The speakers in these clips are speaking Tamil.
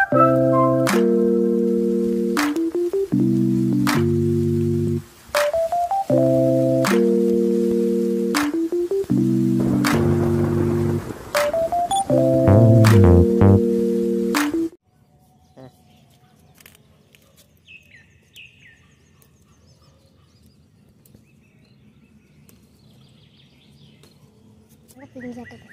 பிஞ்சாட்டது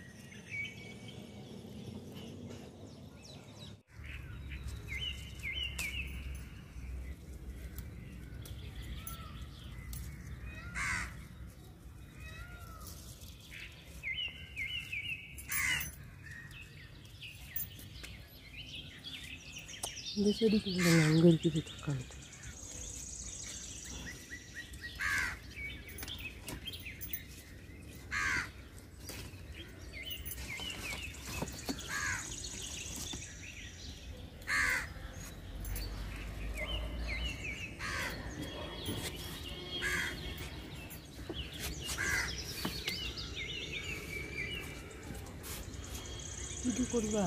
இந்த செடிக்கு பாருங்க, அங்க இருக்குது தக்காளி இது கொடுவா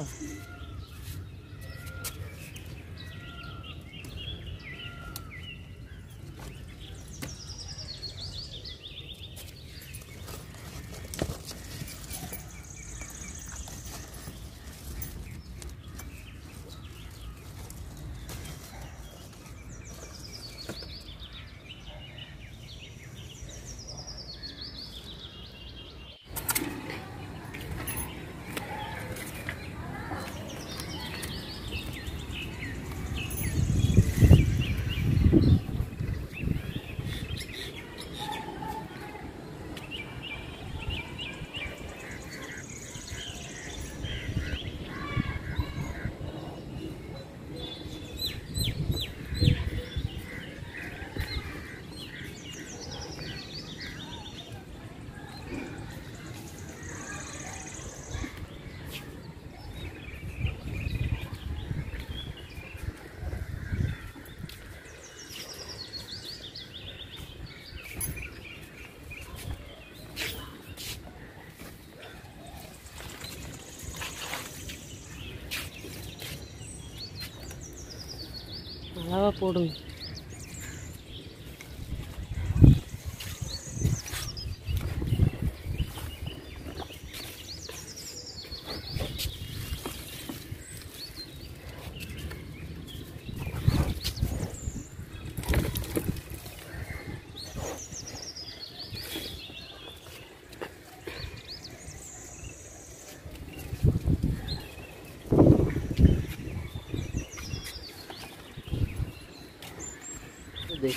அளவாக போடுங்க இது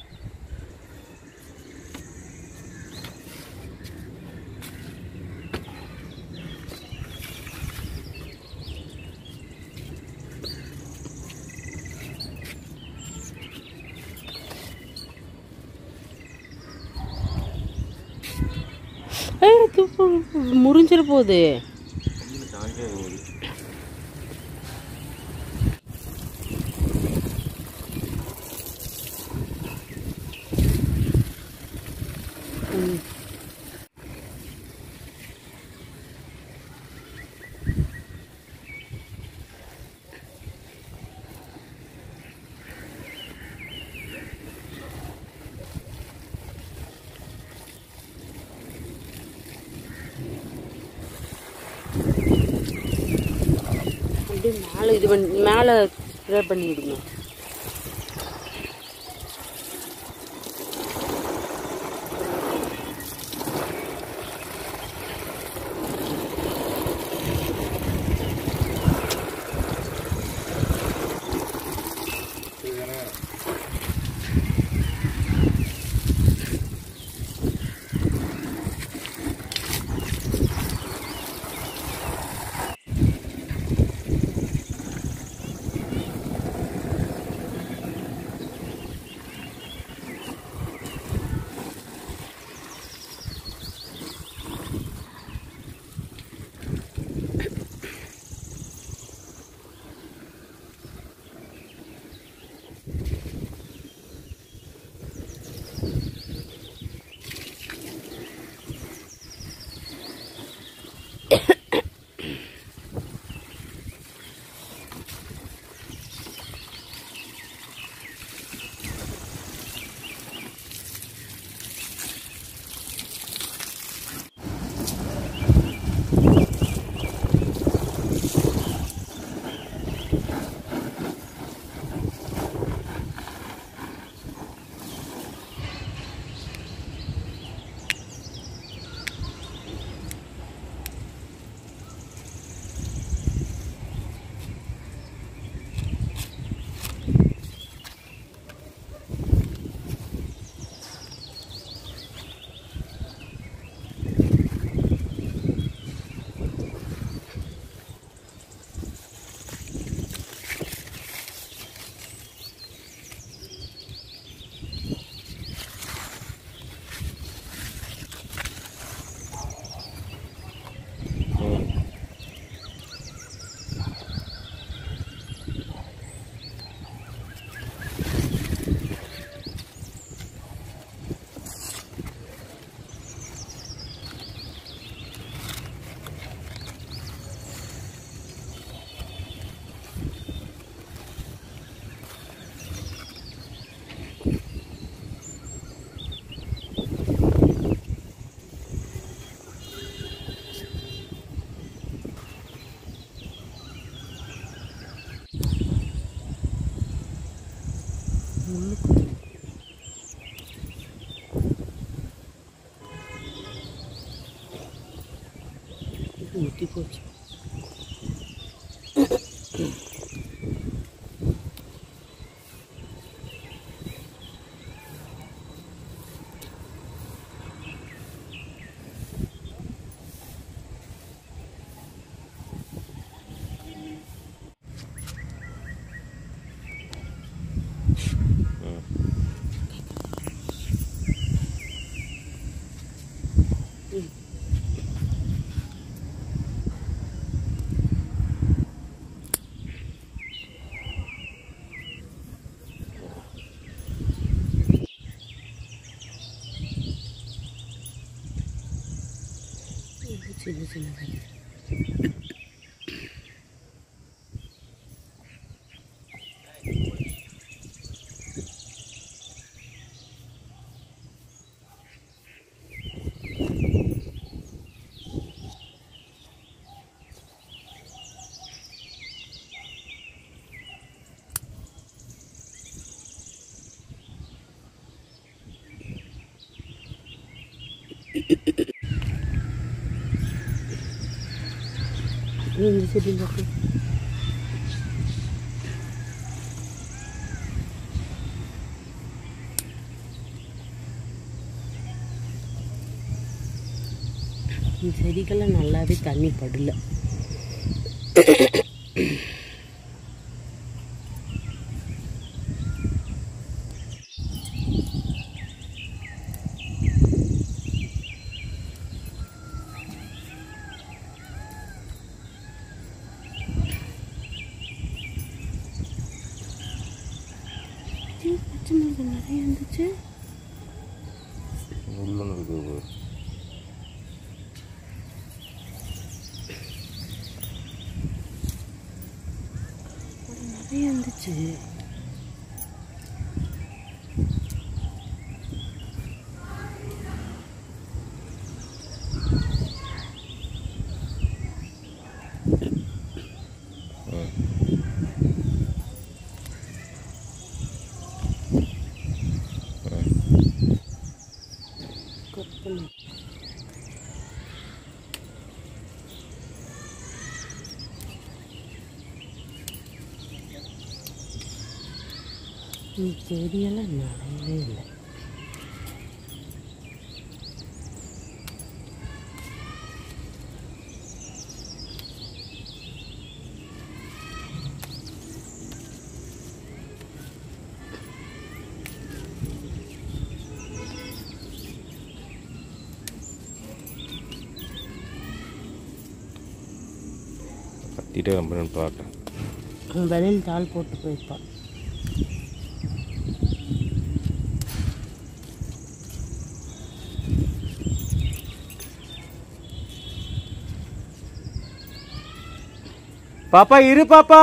ஏய், துப்பு முறிஞ்சிட போகுது ம். அப்படியே மேலே இது பண்ணி மேலே ஸ்ப்ரே பண்ணி விடுங்க முள்ளு குத்து. இது முத்தி போச்சு இது சின்ன சின்ன இந்த செடியில் இருக்கு இந்த செடிக்கெல்லாம் நல்லாவே தண்ணி படல பச்சை மிளகாய் நிறைய இருந்துச்சு உள்ளன்னு இருக்குது நிறைய இருந்துச்சு கொத்தமல்லி இந்த செடியெல்லாம் நிறையவே இல்லை கத்திட்டே கம்பெனி பார்க்குறேன் அவன் வெளியில் தாள் போட்டு போயிருப்பான் பாப்பா இரு பாப்பா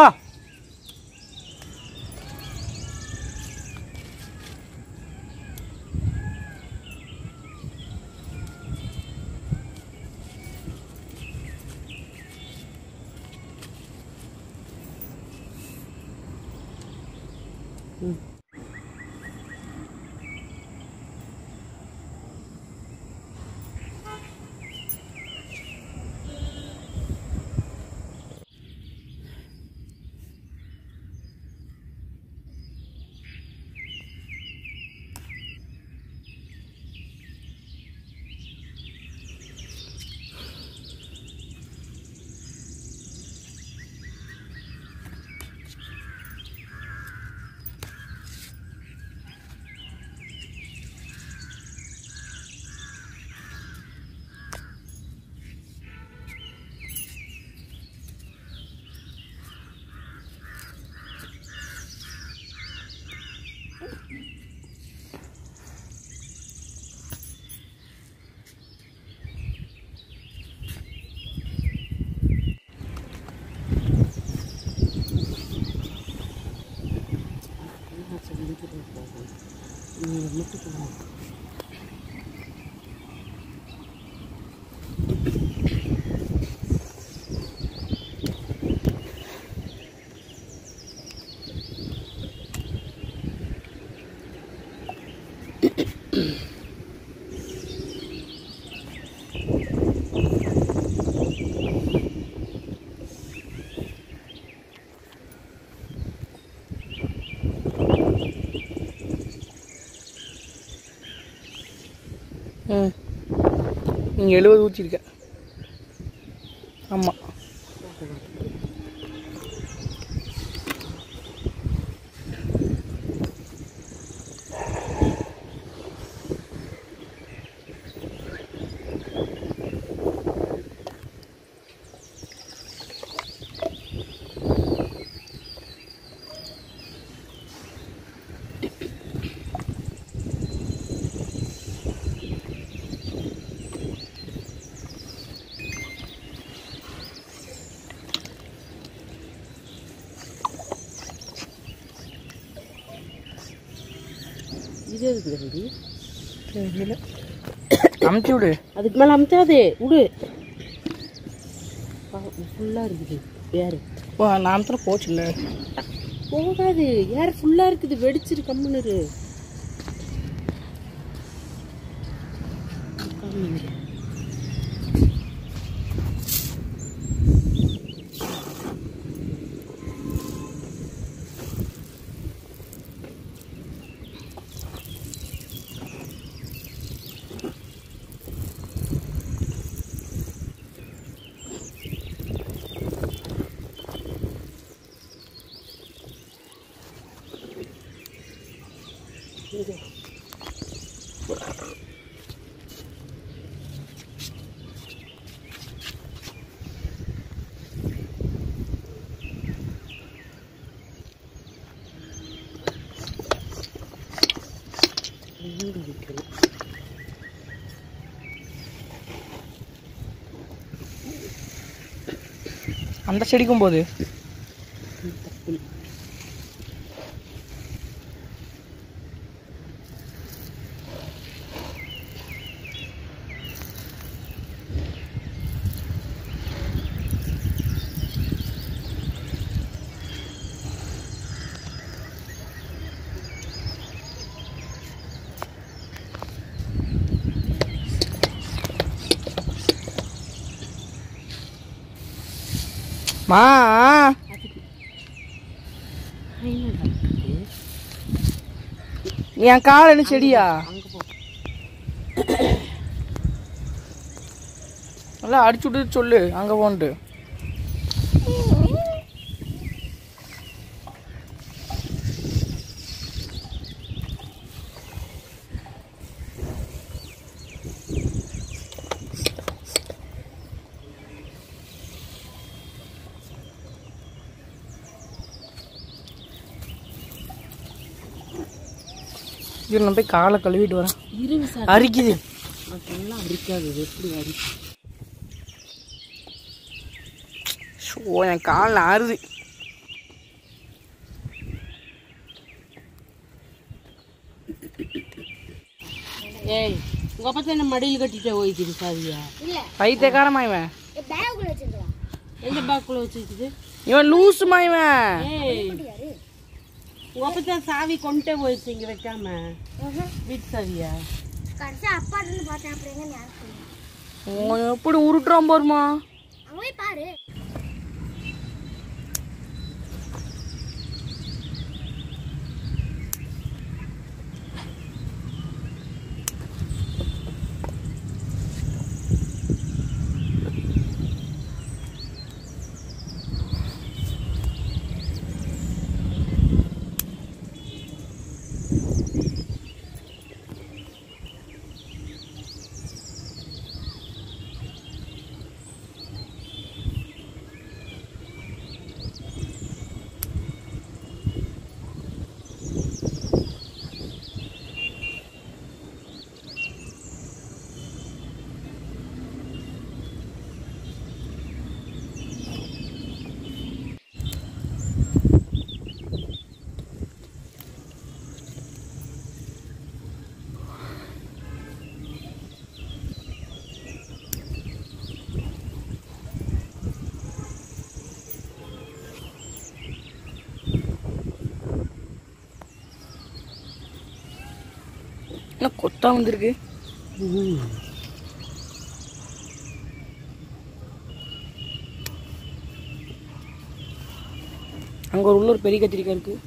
நீங்கள் மட்டும் போகணும் ம் நீங்கள் எழுபது ஊற்றிருக்க ஆமாம் இது எதுக்கு தம்பி தெரியல அமுத்தி விடு அதுக்கு மேலே அமுத்தாதே விடு ஃபுல்லாக இருக்குது ஏர் ஓ நான் அமுத்துல போச்சு இல்லை போகாது ஏர் ஃபுல்லாக இருக்குது வெடிச்சிரு கம்முன்னு இரு. காமிங்க. இங்க. மூடி வைக்கணும். அந்த செடிக்கும் போது தப்பு மா என்னடா இருக்குது? என் கால் என்ன செடியா அங்க போ நல்லா அடிச்சு விட்டு சொல்லு அங்கே போன்ட்டு இரு நான் போய் காலை கழுவிட்டு வரேன் இருங்க சார் அரிக்குது அதெல்லாம் அரிக்காது இது எப்படி அரிக்கும் ஓ என் காலில் ஆறுது ஏய் உங்க அப்பா என்ன மடியில் கட்டிட்டு போய்க்குது சாதியா பைத்தியக்காரமா இவன் எந்த பேக்குள்ள வச்சுக்குது இவன் லூசுமா இவன் ஏய் உங்க அப்பா தான் சாவி கொண்டே போயிடுச்சு இங்க வைக்காம வீட்டு சாவியா கடைசி அப்பாட்டு இருந்து பார்த்தேன் அப்புறம் எங்க ஞாபகம் இல்லை. உன் எப்படி உருட்டுறான் பாருமா அங்க போய் பாரு என்ன கொத்தா வந்திருக்கு அங்க ஒரு உள்ள ஒரு பெரிய கத்திரிக்காய் இருக்கு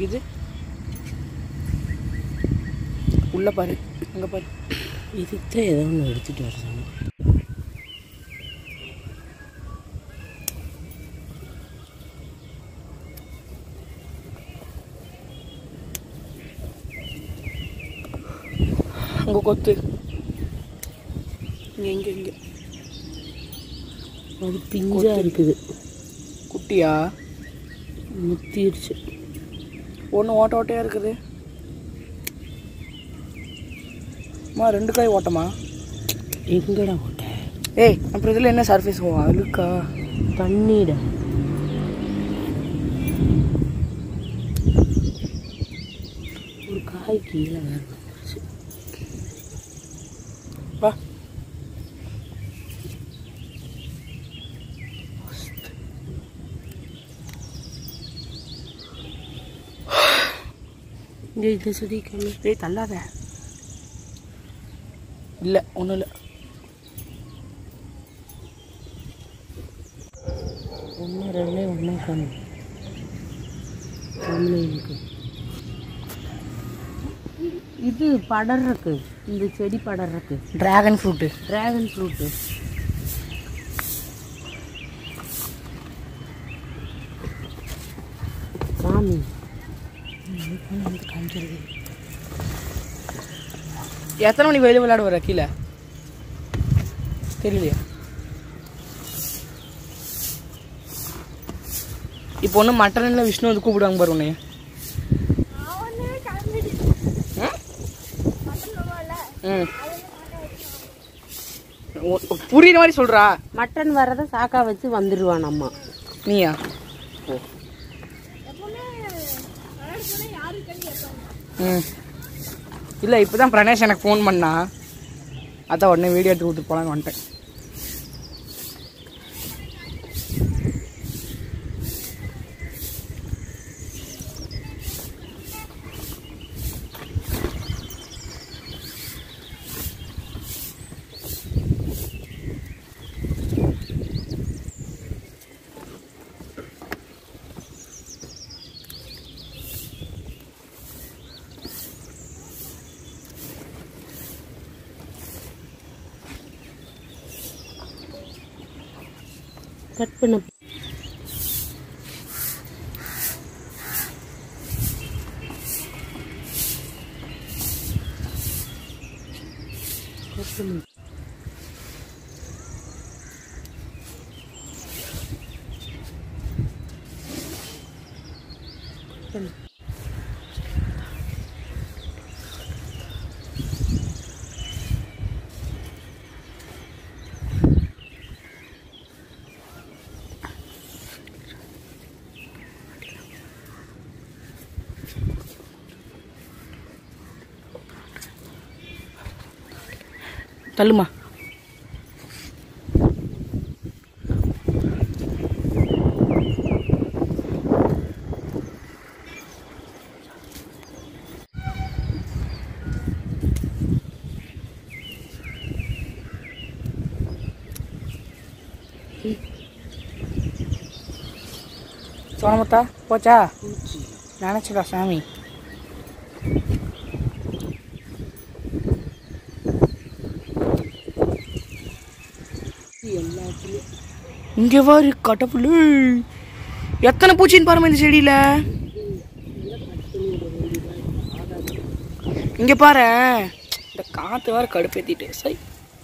இது உள்ள பாரு அங்க பாரு இதுக்கு தான் ஏதோ ஒன்று எடுத்துகிட்டு வர சொன்னேன் அங்க கொத்து இங்க இங்க இங்க அது பிஞ்சா இருக்குது குட்டியா முத்திருச்சு ஒன்று ஓட்ட ஓட்டையா இருக்குது அம்மா ரெண்டு காய் ஓட்டமா எங்கடா போட்ட ஏய் அப்புறம் இதில் என்ன சர்ஃபேஸ் போவா அழுக்கா தண்ணிட ஒரு காய் கீழே வேற வந்துருச்சு வா இங்கே இதை சுதி கம்மி ஏய் தள்ளாத இல்லை ஒன்றும் இல்லை ஒன்று ரெண்டு ஒன்றா கம்மி கம்மி இருக்கு இது படர்றக்கு இந்த செடி படர்றக்கு ட்ராகன் ஃப்ரூட்டு ட்ராகன் ஃப்ரூட்டு சாமி எத்தனை மணிக்கு வெளியே விளையாட வர கீழே தெரியலையா இப்போ ஒன்று மட்டனில் விஷ்ணு வந்து கூப்பிடுவாங்க பாரு உன்னைய ம் உ- புரியுற மாதிரி சொல்றா மட்டன் வரதை சாக்கா வச்சு வந்துடுவான் அம்மா நீயா ம் இல்லை இப்போ தான் பிரணேஷ் எனக்கு ஃபோன் பண்ணா அதான் உடனே வீடியோ எடுத்து கொடுத்து போலான்னு வந்துட்டேன் கட் பண்ண கட் பண்ணு தள்ளுமா சோனமுத்தா போச்சா நினச்சிடா சாமி இங்கே பாரு கடவுளே எத்தனை பூச்சின்னு பாருமா இந்த செடியில் இங்கே பாரு இந்த காற்று வேறு கடுப்பேத்திட்டு சரி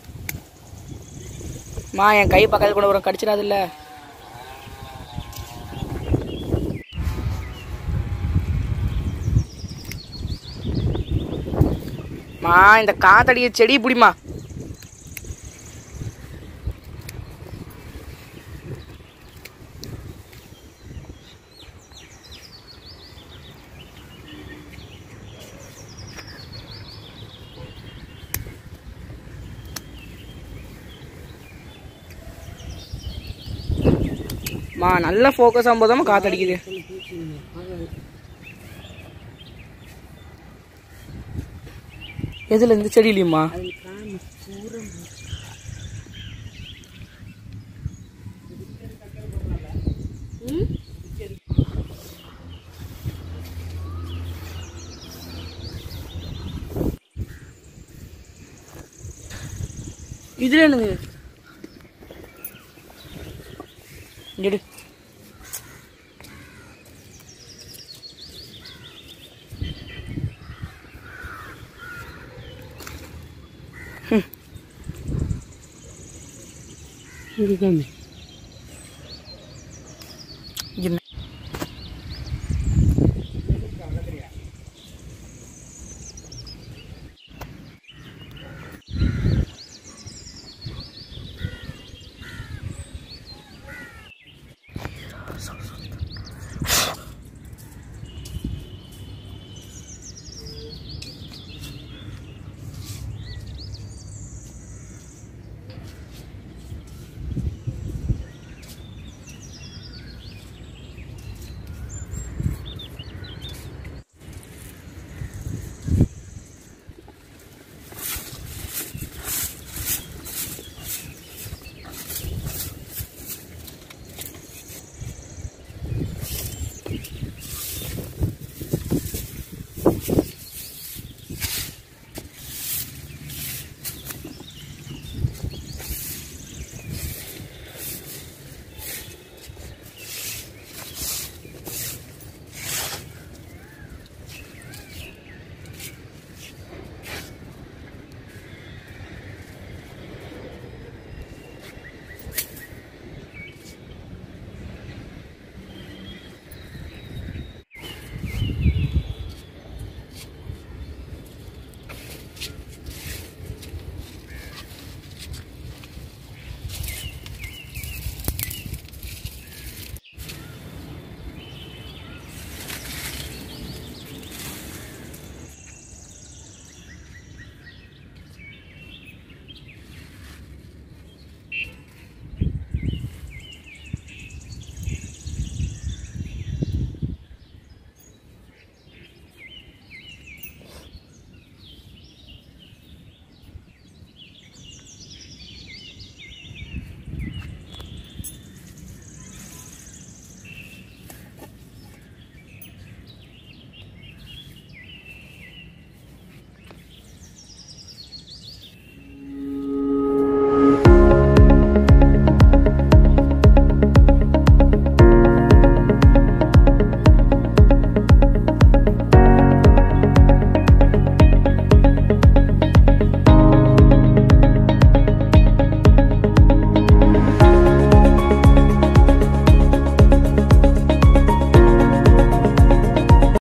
மா என் கை பக்கத்தில் கூட ஒரு கடிச்சிடாதுல்ல மா இந்த காத்தடிய செடி பிடிமா மா நல்ல ஃபோக்கஸ் ஆகும்போது காத்தடிக்குது எதுல இந்த செடியிலையுமா இதுல என்னது எடு இங்கே காமி